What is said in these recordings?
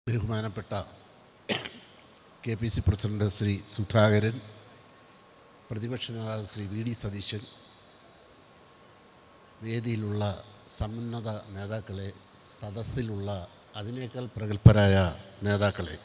ബഹുമാനപ്പെട്ട K P C president Shri Sudhakaran പ്രതിപക്ഷ നേതാവ് ശ്രീ വി ഡി സതീശൻ വേദിയിലുള്ള സമുന്നത നേതാക്കളെ സദസ്സിലുള്ള അതിനേക്കാൾ പ്രഗത്ഭരായ നേതാക്കളെ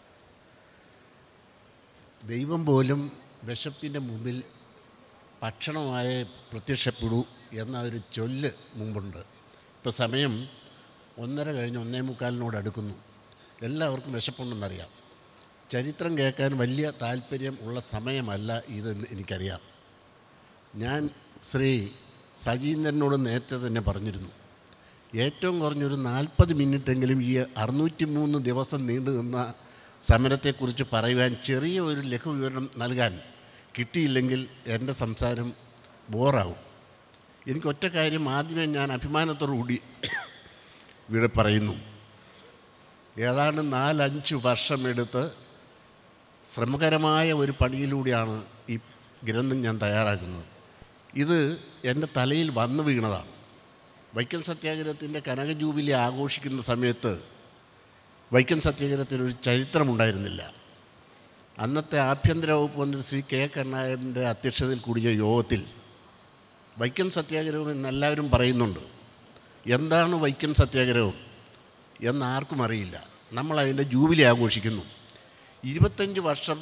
ദൈവം പോലും വിശപ്പിൻ്റെ മുമ്പിൽ ഭക്ഷണമായി പ്രത്യക്ഷപ്പെടൂ എന്ന ഒരു ചൊല്ല് മുമ്പുണ്ട് ഇപ്പോൾ സമയം ഒന്നര കഴിഞ്ഞ് ഒന്നേ മുക്കാലിനോട് അടുക്കുന്നു എല്ലാവർക്കും വിശപ്പുണ്ടെന്നറിയാം ചരിത്രം കേൾക്കാൻ വലിയ താല്പര്യം ഉള്ള സമയമല്ല ഇതെന്ന് എനിക്കറിയാം ഞാൻ ശ്രീ സജീന്ദ്രനോട് നേരത്തെ തന്നെ പറഞ്ഞിരുന്നു ഏറ്റവും കുറഞ്ഞൊരു നാൽപ്പത് മിനിറ്റെങ്കിലും ഈ അറുന്നൂറ്റി മൂന്ന് ദിവസം നീണ്ടു നിന്ന സമരത്തെക്കുറിച്ച് പറയുവാൻ ചെറിയ ഒരു ലഘുവിവരണം നൽകാൻ കിട്ടിയില്ലെങ്കിൽ എൻ്റെ സംസാരം ബോറാവും എനിക്ക് ഒറ്റ കാര്യം ആദ്യമേ ഞാൻ അഭിമാനത്തോടു കൂടി ഇവിടെ പറയുന്നു ഏതാണ്ട് നാലഞ്ച് വർഷമെടുത്ത് ശ്രമകരമായ ഒരു പണിയിലൂടെയാണ് ഈ ഗ്രന്ഥം ഞാൻ തയ്യാറാക്കുന്നത് ഇത് എൻ്റെ തലയിൽ വന്നു വീണതാണ് വൈക്കം സത്യാഗ്രഹത്തിൻ്റെ കനക ജൂബിലി ആഘോഷിക്കുന്ന സമയത്ത് വൈക്കം സത്യാഗ്രഹത്തിന് ഒരു ചരിത്രമുണ്ടായിരുന്നില്ല അന്നത്തെ ആഭ്യന്തര വകുപ്പ് മന്ത്രി ശ്രീ കെ കരുണാകരൻ്റെ അധ്യക്ഷതയിൽ കൂടിയ യോഗത്തിൽ വൈക്കം സത്യാഗ്രഹം എന്നെല്ലാവരും പറയുന്നുണ്ട് എന്താണ് വൈക്കം സത്യാഗ്രഹം എന്ന് ആർക്കും അറിയില്ല നമ്മൾ അതിൻ്റെ ജൂബിലി ആഘോഷിക്കുന്നു ഇരുപത്തഞ്ച് വർഷം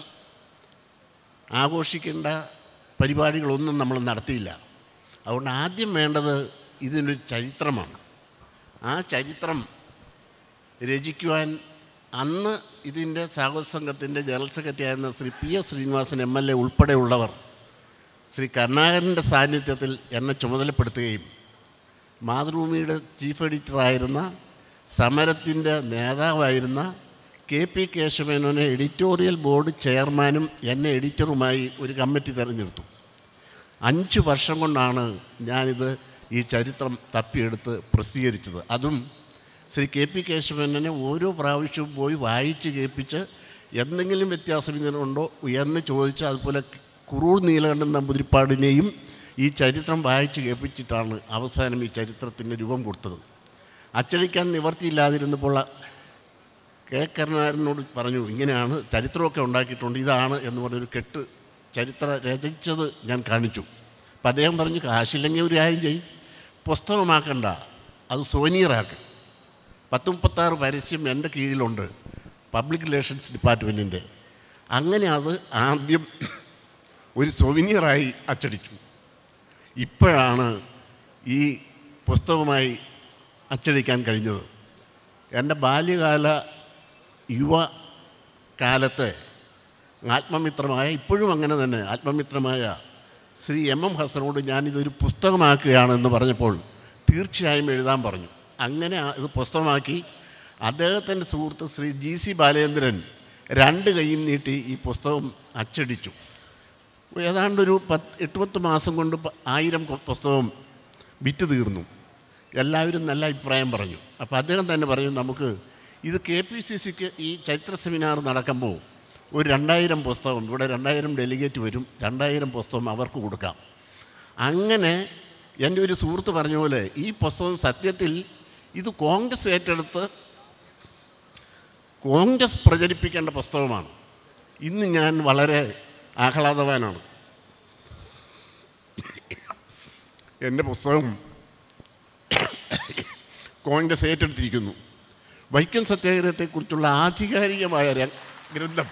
ആഘോഷിക്കേണ്ട പരിപാടികളൊന്നും നമ്മൾ നടത്തിയില്ല അതുകൊണ്ട് ആദ്യം വേണ്ടത് ഇതിനൊരു ചരിത്രമാണ് ആ ചരിത്രം രചിക്കുവാൻ അന്ന് ഇതിൻ്റെ സാഹോദ സംഘത്തിൻ്റെ ജനറൽ സെക്രട്ടറി ആയിരുന്ന Shri P S Sreenivasan M L A ഉൾപ്പെടെയുള്ളവർ ശ്രീ കരുണാകരൻ്റെ സാന്നിധ്യത്തിൽ എന്നെ ചുമതലപ്പെടുത്തുകയും മാതൃഭൂമിയുടെ ചീഫ് എഡിറ്ററായിരുന്ന സമരത്തിൻ്റെ നേതാവായിരുന്ന കെ പി കേശവമേനോനെ എഡിറ്റോറിയൽ ബോർഡ് ചെയർമാനും എന്നെ എഡിറ്ററുമായി ഒരു കമ്മിറ്റി തിരഞ്ഞെടുത്തു അഞ്ച് വർഷം കൊണ്ടാണ് ഞാനിത് ഈ ചരിത്രം തപ്പിയെടുത്ത് പ്രസിദ്ധീകരിച്ചത് അതും ശ്രീ കെ പി കേശവനെ ഓരോ പ്രാവശ്യവും പോയി വായിച്ച് കേൾപ്പിച്ച് എന്തെങ്കിലും വ്യത്യാസം ഇതിനുണ്ടോ എന്ന് ചോദിച്ച് അതുപോലെ കുറൂർ നീലകണ്ഠൻ നമ്പൂതിരിപ്പാടിനെയും ഈ ചരിത്രം വായിച്ച് കേൾപ്പിച്ചിട്ടാണ് അവസാനം ഈ ചരിത്രത്തിന് രൂപം കൊടുത്തത് അച്ചടിക്കാൻ നിവർത്തിയില്ലാതിരുന്നപ്പോൾ കെ കരുണാകരനോട് പറഞ്ഞു ഇങ്ങനെയാണ് ചരിത്രമൊക്കെ ഉണ്ടാക്കിയിട്ടുണ്ട് ഇതാണ് എന്ന് പറഞ്ഞൊരു കെട്ട് ചരിത്ര രചിച്ചത് ഞാൻ കാണിച്ചു അപ്പം അദ്ദേഹം പറഞ്ഞു കാശില്ലെങ്കിൽ ഒരു കാര്യം ചെയ്യും പുസ്തകമാക്കണ്ട അത് സോനിയറാക്ക് പത്ത് മുപ്പത്താറ് പരസ്യം എൻ്റെ കീഴിലുണ്ട് പബ്ലിക് റിലേഷൻസ് ഡിപ്പാർട്ട്മെൻറ്റിൻ്റെ അങ്ങനെ അത് ആദ്യം ഒരു സൊവിനിയറായി അച്ചടിച്ചു ഇപ്പോഴാണ് ഈ പുസ്തകമായി അച്ചടിക്കാൻ കഴിഞ്ഞത് എൻ്റെ ബാല്യകാല യുവ കാലത്തെ ആത്മമിത്രമായ ഇപ്പോഴും അങ്ങനെ തന്നെ ആത്മമിത്രമായ ശ്രീ എം എം ഹസനോട് ഞാനിതൊരു പുസ്തകമാക്കുകയാണെന്ന് പറഞ്ഞപ്പോൾ തീർച്ചയായും എഴുതാൻ പറഞ്ഞു അങ്ങനെ ആ- ഇത് പുസ്തകമാക്കി അദ്ദേഹത്തിൻ്റെ സുഹൃത്ത് ശ്രീ ജി സി ബാലേന്ദ്രൻ രണ്ട് കൈയും നീട്ടി ഈ പുസ്തകം അച്ചടിച്ചു ഏതാണ്ടൊരു പത്ത് എട്ടുപത്ത് മാസം കൊണ്ട് പ- ആയിരം കൊ- പുസ്തകം വിറ്റ് തീർന്നു എല്ലാവരും നല്ല അഭിപ്രായം പറഞ്ഞു അപ്പോൾ അദ്ദേഹം തന്നെ പറഞ്ഞു നമുക്ക് ഇത് കെ പി സി സിക്ക് ഈ ചരിത്ര സെമിനാർ നടക്കുമ്പോൾ ഒരു രണ്ടായിരം പുസ്തകം ഇവിടെ രണ്ടായിരം ഡെലിഗേറ്റ് വരും രണ്ടായിരം പുസ്തകം അവർക്ക് കൊടുക്കാം അങ്ങനെ എൻ്റെ ഒരു സുഹൃത്ത് പറഞ്ഞ പോലെ ഈ പുസ്തകം സത്യത്തിൽ ഇത് കോൺഗ്രസ് ഏറ്റെടുത്ത് കോൺഗ്രസ് പ്രചരിപ്പിക്കേണ്ട പുസ്തകമാണ് ഇന്ന് ഞാൻ വളരെ ആഹ്ലാദവാനാണ് എൻ്റെ പുസ്തകം കോൺഗ്രസ് ഏറ്റെടുത്തിരിക്കുന്നു വൈക്കം സത്യാഗ്രഹത്തെക്കുറിച്ചുള്ള ആധികാരികമായ ര- ഗ്രന്ഥം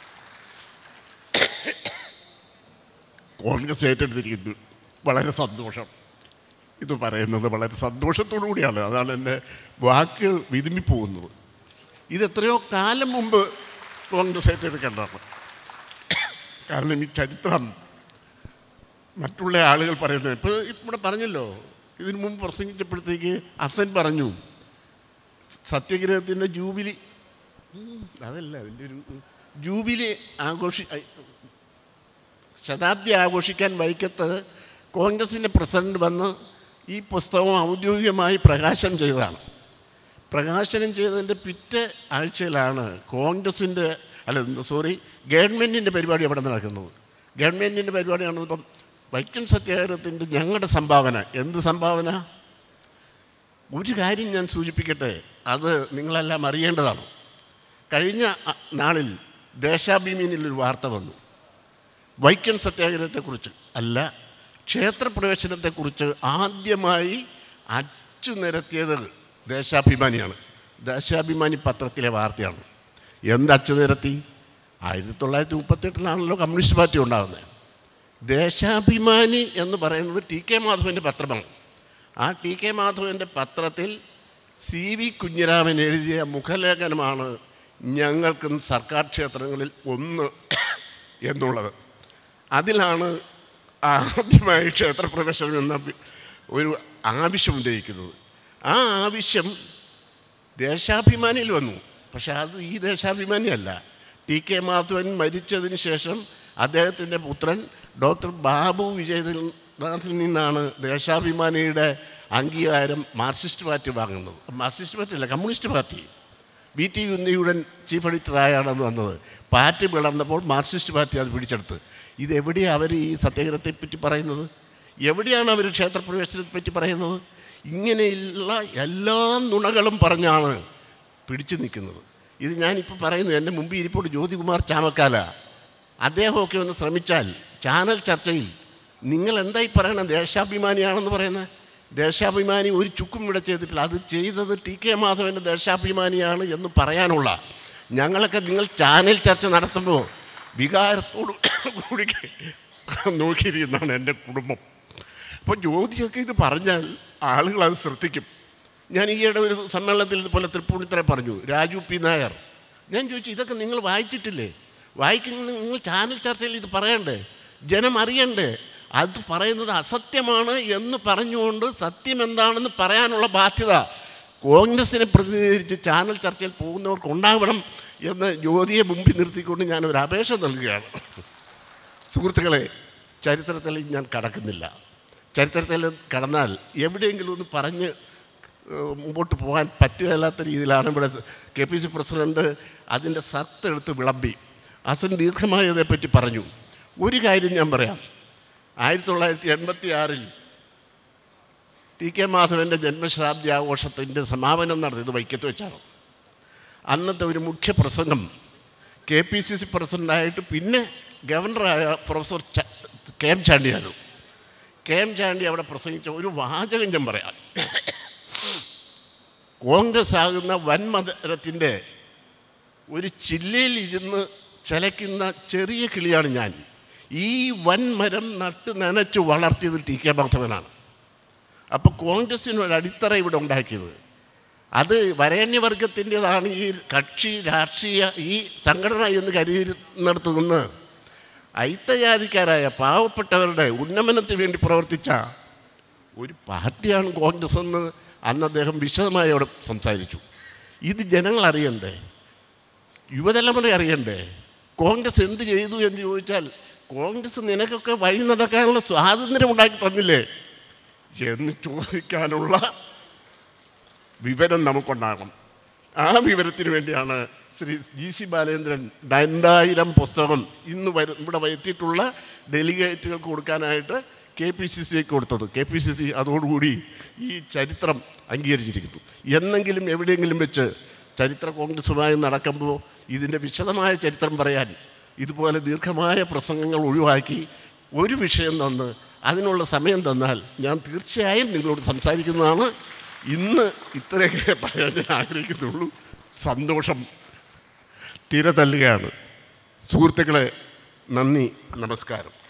കോൺഗ്രസ് ഏറ്റെടുത്തിരിക്കുന്നു വളരെ സന്തോഷം ഇത് പറയുന്നത് വളരെ സന്തോഷത്തോടു കൂടിയാണ് അതാണ് എൻ്റെ വാക്കുകൾ വിതുമ്പിപ്പോകുന്നത് ഇത് എത്രയോ കാലം മുമ്പ് കോൺഗ്രസ് ഏറ്റെടുക്കേണ്ടതാണ് കാരണം ഈ ചരിത്രം മറ്റുള്ള ആളുകൾ പറയുന്നത് ഇപ്പോൾ ഇവിടെ പറഞ്ഞല്ലോ ഇതിനു മുമ്പ് പ്രസംഗിച്ചപ്പോഴത്തേക്ക് അസൻ പറഞ്ഞു സത്യഗ്രഹത്തിൻ്റെ ജൂബിലി ഉം, അതല്ല അതിൻ്റെ ഒരു ഉം, ജൂബിലി ആഘോഷി ഐ, ശതാബ്ദി ആഘോഷിക്കാൻ വൈക്കത്ത് കോൺഗ്രസിൻ്റെ പ്രസിഡന്റ് വന്ന് ഈ പുസ്തകം ഔദ്യോഗികമായി പ്രകാശനം ചെയ്തതാണ് പ്രകാശനം ചെയ്തതിൻ്റെ പിറ്റേ ആഴ്ചയിലാണ് കോൺഗ്രസിൻ്റെ അല്ല സോറി ഗവൺമെൻറ്റിൻ്റെ പരിപാടി അവിടെ നടക്കുന്നത് ഗവൺമെൻറ്റിൻ്റെ പരിപാടിയാണ് ഇപ്പം വൈക്കം സത്യാഗ്രഹത്തിൻ്റെ ഞങ്ങളുടെ സംഭാവന എന്ത് സംഭാവന ഒരു കാര്യം ഞാൻ സൂചിപ്പിക്കട്ടെ അത് നിങ്ങളെല്ലാം അറിയേണ്ടതാണ് കഴിഞ്ഞ അ, നാളിൽ ദേശാഭിമാനിയിൽ ഒരു വാർത്ത വന്നു വൈക്കം സത്യാഗ്രഹത്തെക്കുറിച്ച് അല്ല ക്ഷേത്രപ്രവേശനത്തെക്കുറിച്ച് ആദ്യമായി അച്ചു നിരത്തിയത് ദേശാഭിമാനിയാണ് ദേശാഭിമാനി പത്രത്തിലെ വാർത്തയാണ് എന്ത് അച്ചു നിരത്തി ആയിരത്തി തൊള്ളായിരത്തി മുപ്പത്തെട്ടിലാണല്ലോ കമ്മ്യൂണിസ്റ്റ് പാർട്ടി ഉണ്ടാകുന്നത് ദേശാഭിമാനി എന്ന് പറയുന്നത് ടി കെ മാധവൻ്റെ പത്രമാണ് ആ ടി കെ മാധവൻ്റെ പത്രത്തിൽ സി വി കുഞ്ഞിരാമൻ എഴുതിയ മുഖലേഖനമാണ് ഞങ്ങൾക്കും സർക്കാർ ക്ഷേത്രങ്ങളിൽ ഒന്ന് എന്നുള്ളത് അതിലാണ് ആദ്യമായി ക്ഷേത്രപ്രവേശനം എന്ന ഒരു ആവശ്യം ഉന്നയിക്കുന്നത് ആ ആവശ്യം ദേശാഭിമാനിയിൽ വന്നു പക്ഷെ അത് ഈ ദേശാഭിമാനിയല്ല ടി കെ മാധവൻ മരിച്ചതിന് ശേഷം അദ്ദേഹത്തിൻ്റെ പുത്രൻ ഡോക്ടർ ബാബു വിജയനാഥിൽ നിന്നാണ് ദേശാഭിമാനിയുടെ അംഗീകാരം മാർക്സിസ്റ്റ് പാർട്ടി വാങ്ങുന്നത് മാർക്സിസ്റ്റ് പാർട്ടി അല്ല കമ്മ്യൂണിസ്റ്റ് പാർട്ടി വി ടി ഉന്നിയുടെ ചീഫ് എഡിറ്ററായാണ് അത് വന്നത് പാർട്ടി പിളർന്നപ്പോൾ മാർക്സിസ്റ്റ് പാർട്ടി അത് പിടിച്ചെടുത്ത് ഇതെവിടെയാണ് അവർ ഈ സത്യാഗ്രഹത്തെ പറ്റി പറയുന്നത് എവിടെയാണ് അവർ ക്ഷേത്രപ്രവേശനത്തെ പറ്റി പറയുന്നത് ഇങ്ങനെയുള്ള എല്ലാ നുണകളും പറഞ്ഞാണ് പിടിച്ചു നിൽക്കുന്നത് ഇത് ഞാനിപ്പോൾ പറയുന്നു എൻ്റെ മുമ്പിൽ ഇരിപ്പോട്ട് ജ്യോതികുമാർ ചാമക്കാല അദ്ദേഹമൊക്കെ ഒന്ന് ശ്രമിച്ചാൽ ചാനൽ ചർച്ചയിൽ നിങ്ങൾ എന്തായി പറയണം ദേശാഭിമാനിയാണെന്ന് പറയുന്നത് ദേശാഭിമാനി ഒരു ചുക്കും ഇവിടെ ചെയ്തിട്ടില്ല അത് ചെയ്തത് ടി കെ മാധവൻ്റെ ദേശാഭിമാനിയാണ് എന്ന് പറയാനുള്ള ഞങ്ങളൊക്കെ നിങ്ങൾ ചാനൽ ചർച്ച നടത്തുമ്പോൾ വികാരത്തോടു കൂടി നോക്കിയിരിക്കുന്നതാണ് എൻ്റെ കുടുംബം അപ്പോൾ ജ്യോതിയൊക്കെ ഇത് പറഞ്ഞാൽ ആളുകൾ അത് ശ്രദ്ധിക്കും ഞാൻ ഈയിടെ ഒരു സമ്മേളനത്തിൽ ഇതുപോലെ തൃപ്പൂണിത്തറ പറഞ്ഞു രാജു പി നായർ ഞാൻ ചോദിച്ചു ഇതൊക്കെ നിങ്ങൾ വായിച്ചിട്ടില്ലേ വായിക്കുന്ന നിങ്ങൾ ചാനൽ ചർച്ചയിൽ ഇത് പറയണ്ടേ ജനം അറിയണ്ടേ അത് പറയുന്നത് അസത്യമാണ് എന്ന് പറഞ്ഞുകൊണ്ട് സത്യം എന്താണെന്ന് പറയാനുള്ള ബാധ്യത കോൺഗ്രസിനെ പ്രതിനിധീകരിച്ച് ചാനൽ ചർച്ചയിൽ പോകുന്നവർക്ക് ഉണ്ടാവണം എന്ന് ജ്യോതിയെ മുമ്പിൽ നിർത്തിക്കൊണ്ട് ഞാൻ ഒരു അപേക്ഷ നൽകുകയാണ് സുഹൃത്തുക്കളെ ചരിത്രത്തിൽ ഞാൻ കടക്കുന്നില്ല ചരിത്രത്തിൽ കടന്നാൽ എവിടെയെങ്കിലും ഒന്ന് പറഞ്ഞ് ഏഹ്, മുമ്പോട്ട് പോകാൻ പറ്റുകയില്ലാത്ത രീതിയിലാണ് ഇവിടെ കെ പി സി പ്രസിഡൻറ്റ് അതിൻ്റെ സത്ത് എടുത്ത് വിളമ്പി അസൻ ദീർഘമായി അതേപ്പറ്റി പറഞ്ഞു ഒരു കാര്യം ഞാൻ പറയാം ആയിരത്തി തൊള്ളായിരത്തി എൺപത്തി ആറിൽ ടി കെ മാധവൻ്റെ ജന്മശതാബ്ദി ആഘോഷത്തിൻ്റെ സമാപനം നടത്തിയത് വൈക്കത്ത് വെച്ചാണ് അന്നത്തെ ഒരു മുഖ്യ പ്രസംഗം കെ പി സി സി പ്രസിഡൻ്റായിട്ട് പിന്നെ ഗവർണറായ പ്രൊഫസർ ച കെ എം ചാണ്ടിയായിരുന്നു കെ എം ചാണ്ടി അവിടെ പ്രസംഗിച്ച ഒരു വാചകം ഞാൻ പറയാം കോൺഗ്രസ് ആകുന്ന വൻമതരത്തിൻ്റെ ഒരു ചില്ലയിൽ ഇരുന്ന് ചലയ്ക്കുന്ന ചെറിയ കിളിയാണ് ഞാൻ ഈ വൻമരം നട്ട് നനച്ച് വളർത്തിയത് ടി കെ മാധവനാണ് അപ്പോൾ കോൺഗ്രസ്സിന് ഒരു അടിത്തറ ഇവിടെ ഉണ്ടാക്കിയത് അത് വരേണ്യവർഗത്തിൻ്റെതാണ് ഈ കക്ഷി രാഷ്ട്രീയ ഈ സംഘടന എന്ന് കരുതുന്നിടത്ത് നിന്ന് അയിത്തജാതിക്കാരായ പാവപ്പെട്ടവരുടെ ഉന്നമനത്തിന് വേണ്ടി പ്രവർത്തിച്ച ഒരു പാർട്ടിയാണ് കോൺഗ്രസ് എന്ന് അന്ന് അദ്ദേഹം വിശദമായി അവിടെ സംസാരിച്ചു ഇത് ജനങ്ങൾ അറിയണ്ടേ യുവതലമുറ അറിയണ്ടേ കോൺഗ്രസ് എന്ത് ചെയ്തു എന്ന് ചോദിച്ചാൽ കോൺഗ്രസ് നിനക്കൊക്കെ വഴി നടക്കാനുള്ള സ്വാതന്ത്ര്യം ഉണ്ടാക്കി തന്നില്ലേ എന്ന് ചോദിക്കാനുള്ള വിവരം നമുക്കുണ്ടാകണം ആ വിവരത്തിന് വേണ്ടിയാണ് ശ്രീ ജി സി ബാലേന്ദ്രൻ രണ്ടായിരം പുസ്തകം ഇന്ന് വരും ഇവിടെ എത്തിയിട്ടുള്ള ഡെലിഗേറ്റുകൾക്ക് കൊടുക്കാനായിട്ട് കെ പി സി സിക്ക് കൊടുത്തത് കെ പി സി സി അതോടുകൂടി ഈ ചരിത്രം അംഗീകരിച്ചിരിക്കുന്നു എന്നെങ്കിലും എവിടെയെങ്കിലും വെച്ച് ചരിത്ര കോൺഗ്രസുമായി നടക്കുമ്പോൾ ഇതിൻ്റെ വിശദമായ ചരിത്രം പറയാൻ ഇതുപോലെ ദീർഘമായ പ്രസംഗങ്ങൾ ഒഴിവാക്കി ഒരു വിഷയം തന്ന് അതിനുള്ള സമയം തന്നാൽ ഞാൻ തീർച്ചയായും നിങ്ങളോട് സംസാരിക്കുന്നതാണ് ഇന്ന് ഇത്രയൊക്കെ പറയാൻ ഞാൻ ആഗ്രഹിക്കുന്നുള്ളൂ സന്തോഷം തിര തല്ലുകയാണ് സുഹൃത്തുക്കളെ നന്ദി നമസ്കാരം